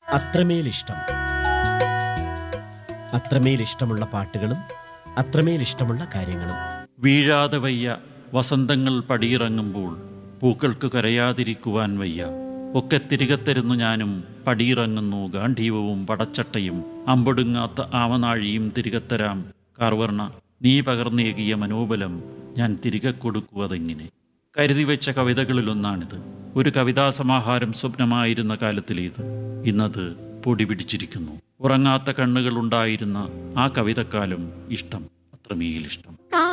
അത്രമേൽ ഇഷ്ടം അത്രമേൽ ഇഷ്ടമുള്ള പാട്ടുകളും അത്രമേൽ ഇഷ്ടമുള്ള കാര്യങ്ങളും വീഴാതെ വയ്യ വസന്തങ്ങൾ പടിയിറങ്ങുമ്പോൾ പൂക്കൾക്ക് കരയാതിരിക്കുവാൻ വയ്യ ഒക്കെ തിരികെ തരുന്നു ഞാനും പടിയിറങ്ങുന്നു ഗാന്ധീവവും പടച്ചട്ടയും അമ്പൊടുങ്ങാത്ത ആമനാഴിയും തിരികെ തരാം കാർവർണ നീ പകർന്നേകിയ മനോബലം ഞാൻ തിരികെ കൊടുക്കുവതെങ്ങനെ കരുതി വെച്ച കവിതകളിലൊന്നാണിത് ഒരു കവിതാ സമാഹാരം സ്വപ്നമായിരുന്ന കാലത്തിലേത് ഇന്നത് പൊടി പിടിച്ചിരിക്കുന്നു ഉറങ്ങാത്ത കണ്ണുകളുണ്ടായിരുന്ന ആ കവിതക്കാലം ഇഷ്ടം അത്രമേൽ ഇഷ്ടം